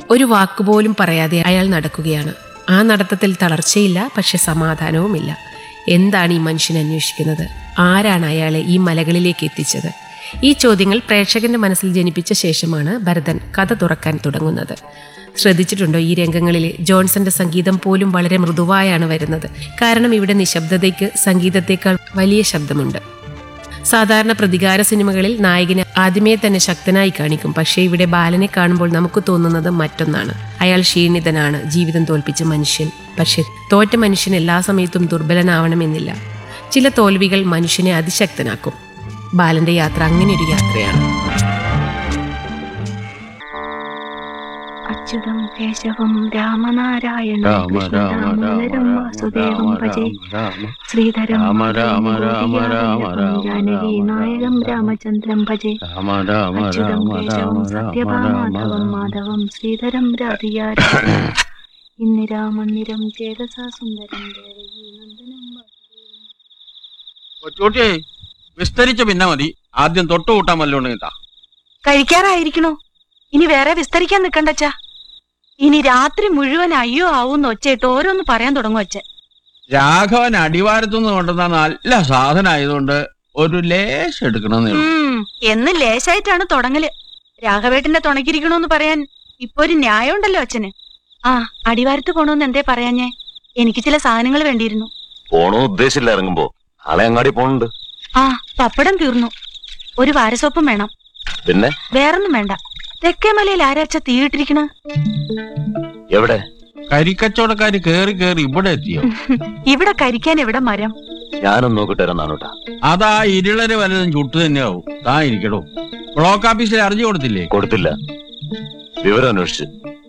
ഒരു വാക്കുപോലും പറയാതെ അയാൾ നടക്കുകയാണ് ആ നടത്തത്തിൽ തളർച്ചയില്ല പക്ഷെ സമാധാനവുമില്ല എന്താണ് ഈ മനുഷ്യൻ അന്വേഷിക്കുന്നത് ആരാണ് അയാളെ ഈ മലകളിലേക്ക് എത്തിച്ചത് ഈ ചോദ്യങ്ങൾ പ്രേക്ഷകന്റെ മനസ്സിൽ ജനിപ്പിച്ച ശേഷമാണ് ഭരതൻ കഥ തുറക്കാൻ തുടങ്ങുന്നത് ശ്രദ്ധിച്ചിട്ടുണ്ടോ ഈ രംഗങ്ങളിൽ ജോൺസന്റെ സംഗീതം പോലും വളരെ മൃദുവായാണ് വരുന്നത് കാരണം ഇവിടെ നിശബ്ദതയ്ക്ക് സംഗീതത്തേക്കാൾ വലിയ ശബ്ദമുണ്ട് സാധാരണ പ്രതികാര സിനിമകളിൽ നായകനെ ആദ്യമേ തന്നെ ശക്തനായി കാണിക്കും പക്ഷേ ഇവിടെ ബാലനെ കാണുമ്പോൾ നമുക്ക് തോന്നുന്നത് മറ്റൊന്നാണ് അയാൾ ക്ഷീണിതനാണ് ജീവിതം തോൽപ്പിച്ച മനുഷ്യൻ പക്ഷേ തോറ്റ മനുഷ്യൻ എല്ലാ സമയത്തും ദുർബലനാവണമെന്നില്ല ചില തോൽവികൾ മനുഷ്യനെ അതിശക്തനാക്കും ബാലന്റെ യാത്ര അങ്ങനെ ഒരു യാത്രയാണ് അച്യുതം കേശവം രാമനാരായണ രാമ രാമ രാമ കൃഷ്ണദാമോദരം രാമ വാസുദേവം രാമ ഭജേ രാമ ശ്രീധരം രാമ രാമ രാമ രാമ രാമ ജാനകി രാമ നായകം രാമചന്ദ്രം ഭജേ രാമ രാമ അച്യുതം രാമ കേശവം രാമ രാമ സത്യഭാമാധവം രാമ മാധവം ശ്രീധരം രാധിയാ ഇന്ദിരാമണ്ണിരം ചേതസാ സുന്ദരം ദേവകീ നന്ദനം വാസുദേവം കൊച്ചൂട്ടി വിസ്തരിച്ച പിന്നെ മതി ആദ്യം തൊട്ട് കൂട്ടാൻ വല്ലോണ്ടെങ്കിൽ താ കഴിക്കാറായിരിക്കണോ ഇനി വേറെ വിസ്തരിക്കാൻ നിക്കണ്ടച്ചാ ഇനി രാത്രി മുഴുവൻ അയ്യോ ആവൂന്ന് ഒച്ചയിട്ട് ഓരോന്ന് പറയാൻ തുടങ്ങും അച്ഛൻ രാഘവൻ അടിവാരത്തുനിന്ന് കൊണ്ടുവന്ന നല്ല സാധനം ആയതുകൊണ്ട് ഒരു ലേശം എടുക്കണമെന്നേ ഉള്ളൂ. ഉം, എന്ന് ലേശായിട്ടാണ് തുടങ്ങല് രാഘവേട്ടന്റെ തുണക്കിരിക്കണോന്ന് പറയാൻ ഇപ്പൊ ഒരു ന്യായം ഉണ്ടല്ലോ അച്ഛന് ആ അടിവാരത്ത് പോണോന്ന് എന്തേ പറയാഞ്ഞേ എനിക്ക് ചില സാധനങ്ങൾ വേണ്ടിയിരുന്നു പോണോ ഉദ്ദേശില്ല ഇറങ്ങുമ്പോ നാളെ അങ്ങാടി പോണുണ്ട് ആ പപ്പടം തീർന്നു ഒരു വാരസോപ്പും വേണം പിന്നെ വേറൊന്നും വേണ്ട തെക്കേമലയിൽ ആരാച്ച തീയിട്ടിരിക്കണ എവിടെ കരിക്കച്ചവടക്കാര് കേറി കേറി ഇവിടെ എത്തിയോ ഇവിടെ കരിക്കാൻ എവിടെ മരം ഞാനൊന്ന് നോക്കിട്ട് വരാം നാണോട്ടാ അതാ ഇരുളര് വലതും ചുട്ടു തന്നെയാവും താ ഇരിക്കടോ ബ്ലോക്ക് ഓഫീസിൽ അറിഞ്ഞു കൊടുത്തില്ലേ കൊടുത്തില്ല വിവരം അന്വേഷിച്ച്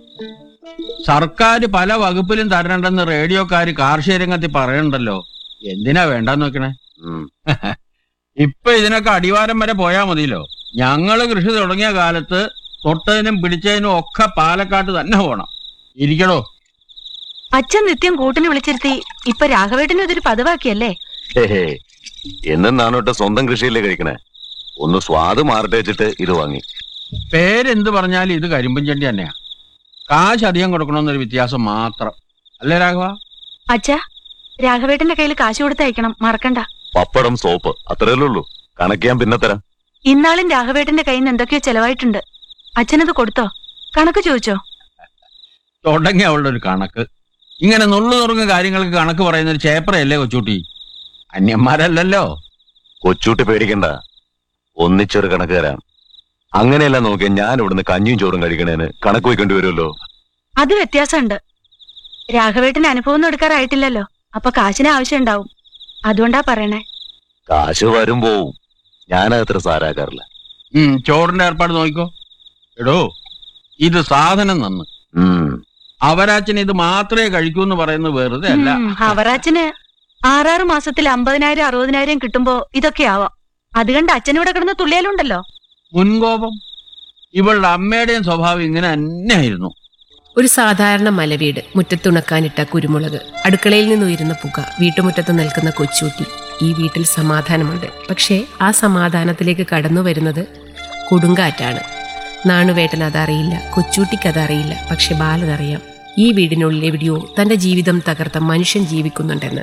സർക്കാർ പല വകുപ്പിലും തരണ്ടെന്ന് റേഡിയോക്കാര് കാർഷിക രംഗത്ത് പറയണ്ടല്ലോ എന്തിനാ വേണ്ടെന്ന് നോക്കണേ ഉം. ഇപ്പൊ ഇതിനൊക്കെ അടിവാരം വരെ പോയാ മതിയല്ലോ ഞങ്ങള് കൃഷി തുടങ്ങിയ കാലത്ത് തൊട്ടതിനും പിടിച്ചതിനും ഒക്കെ പാലക്കാട്ട് തന്നെ പോണം ഇരിക്കടോ അച്ഛൻ നിത്യം കൂട്ടിന് വിളിച്ചിരുത്തി ഇപ്പൊ രാഘവേട്ടനും ഇതൊരു പതിവാക്കിയല്ലേ ഹേ, ഹേ. എന്നും നാണോട്ട് സ്വന്തം കൃഷിയില്ലേ കഴിക്കണേ ഒന്ന് സ്വാദ് മാറട്ടെ വെച്ചിട്ട് ഇത് വാങ്ങി പേരെന്ത് പറഞ്ഞാലും ഇത് കരിമ്പൻ ചെണ്ടി തന്നെയാ കാശ് അധികം കൊടുക്കണമെന്നൊരു വ്യത്യാസം മാത്രം അല്ലേ രാഘവ അച്ഛാ രാഘവേട്ടന്റെ കയ്യിൽ കാശ് കൊടുത്ത് അയക്കണം മറക്കണ്ട പപ്പടം സോപ്പ് അത്രയല്ലേ ഉള്ളൂ കണക്ക് ഞാൻ പിന്നെ തരാം ഇന്നാളും രാഘവേട്ടന്റെ കയ്യിൽ നിന്ന് എന്തൊക്കെയോ ചെലവായിട്ടുണ്ട് അച്ഛനത് കൊടുത്തോ കണക്ക് ചോദിച്ചോ തുടങ്ങി അവളുടെ ഒരു കണക്ക് ഇങ്ങനെ നുള്ളു നുറുങ്ങ കാര്യങ്ങൾക്ക് കണക്ക് പറയുന്ന ഒരു ചേപ്പറയല്ലേ കൊച്ചൂട്ടി അന്യന്മാരല്ലല്ലോ കൊച്ചൂട്ടി പേടിക്കണ്ട ഒന്നിച്ചൊരു കണക്ക് തരാം അങ്ങനെയല്ല നോക്കിയാൽ ഞാൻ ഇവിടുന്ന് കഞ്ഞിയും ചോറും കഴിക്കണേന് കണക്ക് വയ്ക്കേണ്ടി വരുമല്ലോ അത് വ്യത്യാസമുണ്ട് രാഘവേട്ടന് അനുഭവം ഒന്നും എടുക്കാറായിട്ടില്ലല്ലോ അപ്പൊ കാശിന് ആവശ്യം ഉണ്ടാവും അതുകൊണ്ടാ പറയണേ കാശ് വരും പോവും ഞാനത്ര സാരാക്കാറില്ല ഉം ചോറിന്റെ ഏർപ്പാട് നോക്കിക്കോ എടോ ഇത് സാധനം നന്ന് ഉം അവരാച്ചൻ ഇത് മാത്രമേ കഴിക്കൂ എന്ന് പറയുന്നത് വെറുതെ അല്ല ഉം, അവറാച്ചന് ആറാറ് മാസത്തിൽ അമ്പതിനായിരം അറുപതിനായിരം കിട്ടുമ്പോ ഇതൊക്കെ ആവാം അത് കണ്ട് അച്ഛനിവിടെ കിടന്ന് തുള്ളിയാലുണ്ടല്ലോ മുൻകോപം ഇവളുടെ അമ്മയുടെയും സ്വഭാവം ഇങ്ങനെ തന്നെയായിരുന്നു ഒരു സാധാരണ മലവീട് മുറ്റത്തുണക്കാനിട്ട കുരുമുളക് അടുക്കളയിൽ നിന്ന് ഉയരുന്ന പുക വീട്ടുമുറ്റത്ത് നിൽക്കുന്ന കൊച്ചൂട്ടി ഈ വീട്ടിൽ സമാധാനമുണ്ട് പക്ഷേ ആ സമാധാനത്തിലേക്ക് കടന്നു വരുന്നത് കൊടുങ്കാറ്റാണ് നാണുവേട്ടൻ അതറിയില്ല കൊച്ചൂട്ടിക്ക് അതറിയില്ല പക്ഷെ ബാലനറിയാം ഈ വീടിനുള്ളിൽ എവിടെയോ തന്റെ ജീവിതം തകർത്ത മനുഷ്യൻ ജീവിക്കുന്നുണ്ടെന്ന്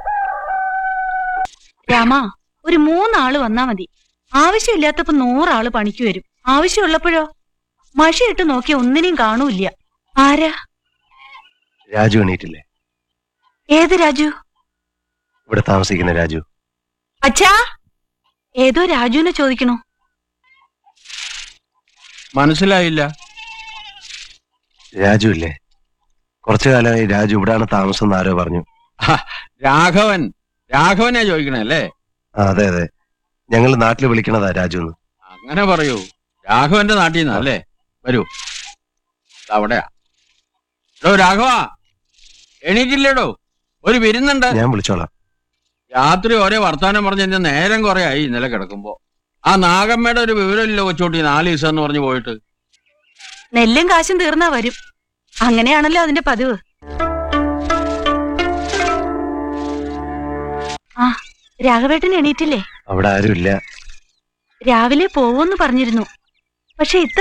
രാമ ഒരു മൂന്നാള് വന്നാ മതി ആവശ്യമില്ലാത്തപ്പോ നൂറാള് പണിക്ക് വരും ആവശ്യമുള്ളപ്പോഴോ മഷിയിട്ട് നോക്കിയ ഒന്നിനെയും കാണൂല്ല ആരാ രാജു എണീറ്റില്ലേ ഏത് രാജു ഇവിടെ താമസിക്കുന്ന രാജു അച്ഛാ ഏതോ രാജുവിനെ ചോദിക്കണു മനസ്സിലായില്ല രാജു ഇല്ലേ കുറച്ചു കാലമായി രാജു ഇവിടാണ് താമസം എന്ന് ആരോ പറഞ്ഞു രാഘവൻ രാഘവനാ ചോദിക്കണേ അല്ലേ ആ അതെ അതെ ഞങ്ങൾ നാട്ടിൽ വിളിക്കണതാ രാജു എന്ന് അങ്ങനെ പറയൂ രാഘവന്റെ നാട്ടിൽ നിന്നാ അല്ലേ വരൂ ദാ അവിടെയാ എടോ രാഘവ എണീറ്റില്ലേടോ ഒരു വിരുന്നുണ്ട് ഞാൻ വിളിച്ചോളാം രാത്രി ഒരേ വർത്താനം പറഞ്ഞ് എന്റെ നേരം കുറെ ആയി ഇന്നലെ കിടക്കുമ്പോ ആ നാഗമ്മയുടെ ഒരു വിവരമില്ല കൊച്ചോട്ടി നാല് ദിവസം എന്ന് പറഞ്ഞ് പോയിട്ട് നെല്ലും കാശും തീർന്നാ വരും അങ്ങനെയാണല്ലോ അതിന്റെ പതിവ് ആ രാഘവേട്ടൻ എണീറ്റില്ലേ അവിടെ ആരും ഇല്ല രാവിലെ പോവോന്ന് പറഞ്ഞിരുന്നു പക്ഷെ ഇത്ര